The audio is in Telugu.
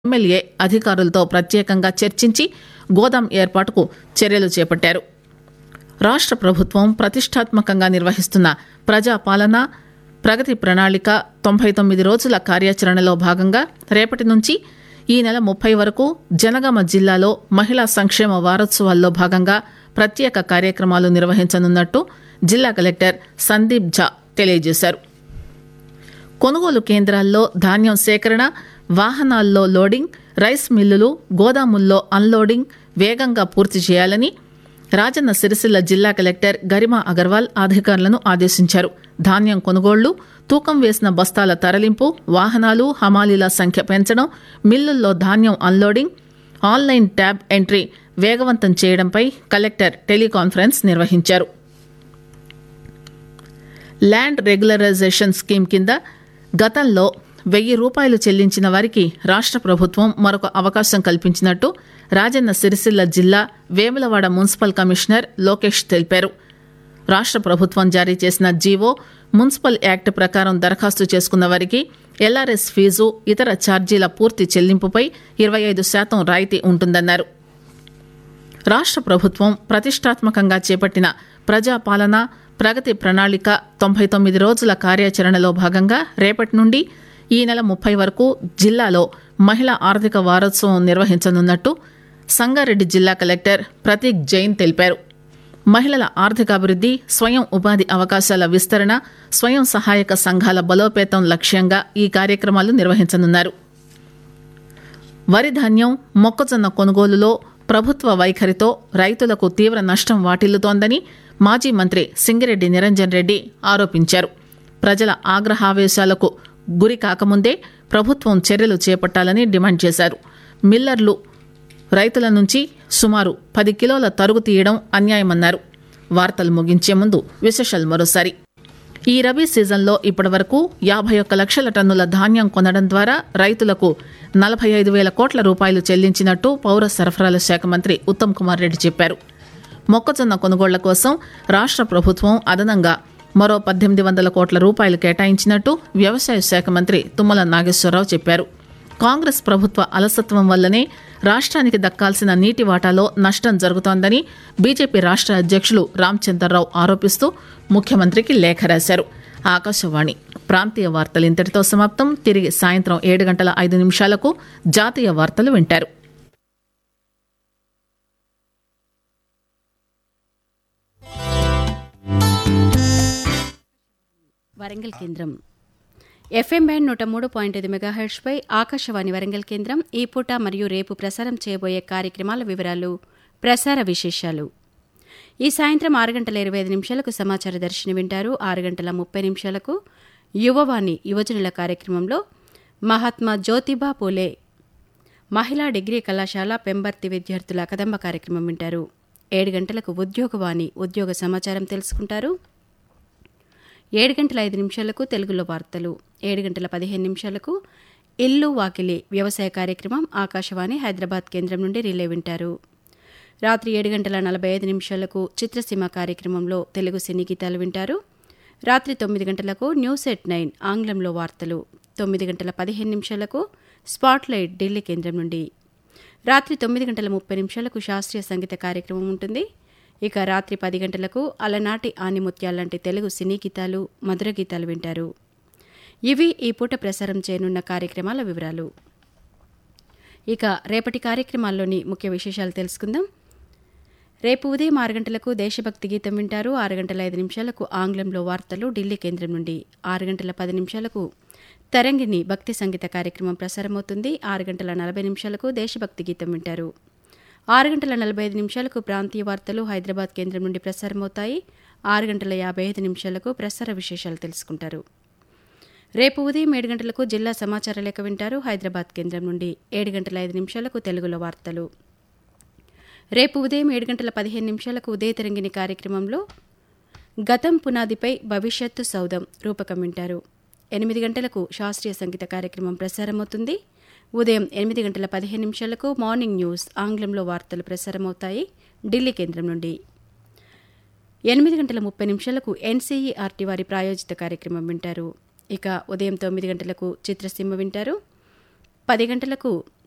ఎమ్మెల్యే అధికారులతో ప్రత్యేకంగా చర్చించి గోదాం ఏర్పాటుకు చర్యలు చేపట్టారు రాష్ట ప్రభుత్వం ప్రతిష్టాత్మకంగా నిర్వహిస్తున్న ప్రజాపాలన ప్రగతి ప్రణాళిక తొంభై తొమ్మిది రోజుల కార్యాచరణలో భాగంగా రేపటి నుంచి ఈ నెల ముప్పై వరకు జనగామ జిల్లాలో మహిళా సంక్షేమ వారోత్సవాల్లో భాగంగా ప్రత్యేక కార్యక్రమాలు నిర్వహించనున్నట్టు జిల్లా కలెక్టర్ సందీప్ ఝా తెలియజేశారు కొనుగోలు కేంద్రాల్లో ధాన్యం సేకరణ వాహనాల్లో లోడింగ్ రైస్ మిల్లులు గోదాముల్లో అన్లోడింగ్ వేగంగా పూర్తి చేయాలని రాజన్న సిరిసిల్ల జిల్లా కలెక్టర్ గరిమా అగర్వాల్ అధికారులను ఆదేశించారు ధాన్యం కొనుగోళ్లు తూకం వేసిన బస్తాల తరలింపు వాహనాలు హమాలీల సంఖ్య పెంచడం మిల్లుల్లో ధాన్యం అన్లోడింగ్ ఆన్లైన్ ట్యాబ్ ఎంట్రీ వేగవంతం చేయడంపై కలెక్టర్ టెలికాన్ఫరెన్స్ నిర్వహించారు ల్యాండ్ రెగ్యులరైజేషన్ స్కీమ్ కింద గతంలో వెయ్యి రూపాయలు చెల్లించిన వారికి రాష్ట ప్రభుత్వం మరొక అవకాశం కల్పించినట్టు రాజన్న సిరిసిల్ల జిల్లా వేములవాడ మున్సిపల్ కమిషనర్ లోకేష్ తెలిపారు రాష్ట ప్రభుత్వం జారీ చేసిన జీవో మున్సిపల్ యాక్ట్ ప్రకారం దరఖాస్తు చేసుకున్న వారికి ఎల్ఆర్ఎస్ ఫీజు ఇతర ఛార్జీల పూర్తి చెల్లింపుపై ఇరవై ఐదు శాతం రాయితీ ఉంటుందన్నారు రాష్ట ప్రభుత్వం ప్రతిష్టాత్మకంగా చేపట్టిన ప్రజాపాలన ప్రగతి ప్రణాళిక తొంభై తొమ్మిది రోజుల కార్యాచరణలో భాగంగా రేపటి నుండి ఈ నెల ముప్పై వరకు జిల్లాలో మహిళా ఆర్థిక వారోత్సవం నిర్వహించనున్నట్టు సంగారెడ్డి జిల్లా కలెక్టర్ ప్రతీక్ జైన్ తెలిపారు మహిళల ఆర్థికాభివృద్ది స్వయం ఉపాధి అవకాశాల విస్తరణ స్వయం సహాయక సంఘాల బలోపేతం లక్ష్యంగా ఈ కార్యక్రమాలు నిర్వహించనున్నారు వరి ధాన్యం మొక్కజొన్న కొనుగోలులో ప్రభుత్వ వైఖరితో రైతులకు తీవ్ర నష్టం వాటిల్లుతోందని మాజీ మంత్రి సింగిరెడ్డి నిరంజన్ రెడ్డి ఆరోపించారు ప్రజల ఆగ్రహావేశాలకు గురి కాకముందే ప్రభుత్వం చర్యలు చేపట్టాలని డిమాండ్ చేశారు మిల్లర్లు రైతుల నుంచి సుమారు పది కిలోల తరుగు తీయడం అన్యాయమన్నారు వార్తలు ముగించే ముందు విశేషాలు మరోసారి ఈ రబీ సీజన్లో ఇప్పటివరకు యాభై ఒక్క లక్షల టన్నుల ధాన్యం కొనడం ద్వారా రైతులకు నలభై ఐదు వేల కోట్ల రూపాయలు చెల్లించినట్టు పౌర సరఫరాల శాఖ మంత్రి ఉత్తమ్ కుమార్ రెడ్డి చెప్పారు మొక్కజొన్న కొనుగోళ్ల కోసం రాష్ట ప్రభుత్వం అదనంగా మరో పద్దెనిమిది వందల కోట్ల రూపాయలు కేటాయించినట్టు వ్యవసాయ శాఖ మంత్రి తుమ్మల నాగేశ్వరరావు చెప్పారు కాంగ్రెస్ ప్రభుత్వ అలసత్వం వల్లనే రాష్ట్రానికి దక్కాల్సిన నీటి వాటాలో నష్టం జరుగుతోందని బీజేపీ రాష్ట్ర అధ్యక్షులు రామచంద్రరావు ఆరోపిస్తూ ముఖ్యమంత్రికి లేఖ రాశారు ఆకాశవాణి ప్రాంతీయ వార్తలు ఇంతటితో సమాప్తం తిరిగి సాయంత్రం ఏడు గంటల ఐదు నిమిషాలకు జాతీయ వార్తలు వింటారు వరంగల్ కేంద్రం ఎఫ్ఎం బ్యాండ్ నూట మూడు పాయింట్ ఐదు మెగాహెర్ట్స్పై ఆకాశవాణి వరంగల్ కేంద్రం ఈ పూట మరియు రేపు ప్రసారం చేయబోయే కార్యక్రమాల వివరాలు ప్రసార విశేషాలు ఈ సాయంత్రం ఆరు గంటల ఇరవై ఐదు నిమిషాలకు సమాచార దర్శిని వింటారు ఆరు గంటల ముప్పై నిమిషాలకు యువవాణి యువజనుల కార్యక్రమంలో మహాత్మా జ్యోతిబా పూలే మహిళా డిగ్రీ కళాశాల పెంబర్తి విద్యార్థుల కదంబ కార్యక్రమం వింటారు ఏడు గంటలకు ఉద్యోగవాణి ఉద్యోగ సమాచారం తెలుసుకుంటారు ఏడు గంటల ఐదు నిమిషాలకు తెలుగులో వార్తలు ఏడు గంటల పదిహేను నిమిషాలకు ఇల్లు వాకిలి వ్యవసాయ కార్యక్రమం ఆకాశవాణి హైదరాబాద్ కేంద్రం నుండి రిలే వింటారు రాత్రి ఏడు గంటల నలభై ఐదు నిమిషాలకు చిత్రసీమ కార్యక్రమంలో తెలుగు సినీ గీతాలు వింటారు రాత్రి తొమ్మిది గంటలకు న్యూస్ ఎట్ నైన్ ఆంగ్లంలో వార్తలు తొమ్మిది గంటల పదిహేను నిమిషాలకు స్పాట్లైట్ ఢిల్లీ కేంద్రం నుండి రాత్రి తొమ్మిది గంటల ముప్పై నిమిషాలకు శాస్త్రీయ సంగీత కార్యక్రమం ఉంటుంది ఇక రాత్రి పది గంటలకు అలనాటి ఆనిముత్యాలంటి తెలుగు సినీ గీతాలు మధుర గీతాలు వింటారు ఇవి ఈ పూట ప్రసారం చేయనున్న కార్యక్రమాల వివరాలు ఇక రేపటి కార్యక్రమాల్లోని ముఖ్య విశేషాలు తెలుసుకుందాం రేపు ఉదయం ఆరు గంటలకు దేశభక్తి గీతం వింటారు ఆరు గంటల ఐదు నిమిషాలకు ఆంగ్లంలో వార్తలు ఢిల్లీ కేంద్రం నుండి ఆరు గంటల పది నిమిషాలకు తరంగిణి భక్తి సంగీత కార్యక్రమం ప్రసారమవుతుంది ఆరు గంటల నలభై నిమిషాలకు దేశభక్తి గీతం వింటారు ఆరు గంటల నలభై ఐదు నిమిషాలకు ప్రాంతీయ వార్తలు హైదరాబాద్ కేంద్రం నుండి ప్రసారమవుతాయి ఆరు గంటల యాభై ఐదు నిమిషాలకు ప్రసార విశేషాలు తెలుసుకుంటారు రేపు ఉదయం ఏడు గంటలకు జిల్లా సమాచార లేఖ వింటారు హైదరాబాద్ కేంద్రం నుండి ఏడు గంటల ఐదు నిమిషాలకు తెలుగులో వార్తలు రేపు ఉదయం ఏడు గంటల పదిహేను నిమిషాలకు ఉదయ తరంగిణి కార్యక్రమంలో గతం పునాదిపై భవిష్యత్తు సౌధం రూపకం వింటారు ఎనిమిది గంటలకు శాస్త్రీయ సంగీత కార్యక్రమం ప్రసారమవుతుంది ఉదయం ఎనిమిది గంటల పదిహేను నిమిషాలకు మార్నింగ్ న్యూస్ ఆంగ్లంలో వార్తలు ప్రసారమవుతాయి ఢిల్లీ కేంద్రం నుండి ఎనిమిది గంటల ముప్పై నిమిషాలకు ఎన్సీఈఆర్టీ వారి ప్రాయోజిత కార్యక్రమం వింటారు ఇక ఉదయం తొమ్మిది గంటలకు చిత్రసీమ వింటారు పది గంటలకు